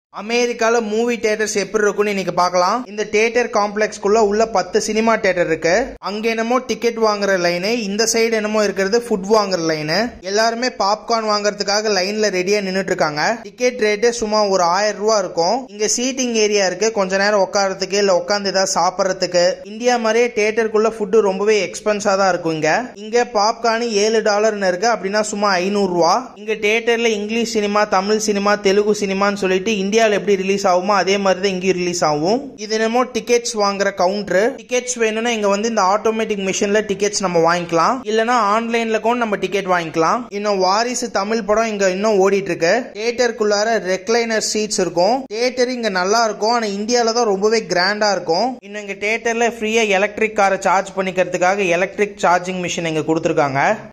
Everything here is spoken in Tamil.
அமெரிக்கால மூவி தியேட்டர்ஸ் எப்படி இருக்கும்னு இன்னைக்கு பார்க்கலாம் இந்த தியேட்டர் காம்ப்ளெக்ஸ்க்குள்ள உள்ள பத்து சினிமா தியேட்டர் இருக்கு அங்க என்னமோ டிக்கெட் வாங்குற லைனு இந்த சைடு என்னமோ இருக்கிறது ஃபுட் வாங்குற லைனு எல்லாருமே பாப்கார்ன் வாங்குறதுக்காக லைன்ல ரெடியா நின்னுட்டு இருக்காங்க டிக்கெட் ரேட்டு சும்மா ஒரு ஆயிரம் ரூபா இருக்கும் இங்க சீட்டிங் ஏரியா இருக்கு கொஞ்ச நேரம் உட்காரத்துக்கு இல்ல உட்காந்து ஏதாவது சாப்பிடறதுக்கு இந்தியா மாதிரியே தியேட்டருக்குள்ள ஃபுட்டு ரொம்பவே எக்ஸ்பென்ஸா தான் இருக்கும் இங்க இங்க பாப்கார்ன் ஏழு டாலர்னு இருக்கு அப்படின்னா சும்மா ஐநூறு ரூபா இங்க தியேட்டர்ல English cinema Tamil cinema Telugu சினிமான்னு சொல்லிட்டு இந்தியாவில் எப்படி ரிலீஸ் ஆகுமோ அதே மாதிரி தான் இங்கேயும் ரிலீஸ் ஆகும் இது என்னமோ டிக்கெட்ஸ் வாங்குற கவுண்டர் டிக்கெட்ஸ் வேணும்னா இங்க வந்து இந்த ஆட்டோமேட்டிக் மிஷின்ல டிக்கெட்ஸ் நம்ம வாங்கிக்கலாம் இல்லனா ஆன்லைன்ல கூட நம்ம டிக்கெட் வாங்கிக்கலாம் இன்னும் வாரிசு தமிழ் படம் இங்க இன்னும் ஓடிட்டு இருக்கு தியேட்டருக்குள்ளார ரெக்லைனர் சீட்ஸ் இருக்கும் தியேட்டர் இங்க நல்லா இருக்கும் ஆனா இந்தியால தான் ரொம்பவே கிராண்டா இருக்கும் இன்னும் இங்க தியேட்டர்ல ஃப்ரீயா எலக்ட்ரிக் காரை சார்ஜ் பண்ணிக்கிறதுக்காக எலக்ட்ரிக் சார்ஜிங் மிஷின் இங்க கொடுத்துருக்காங்க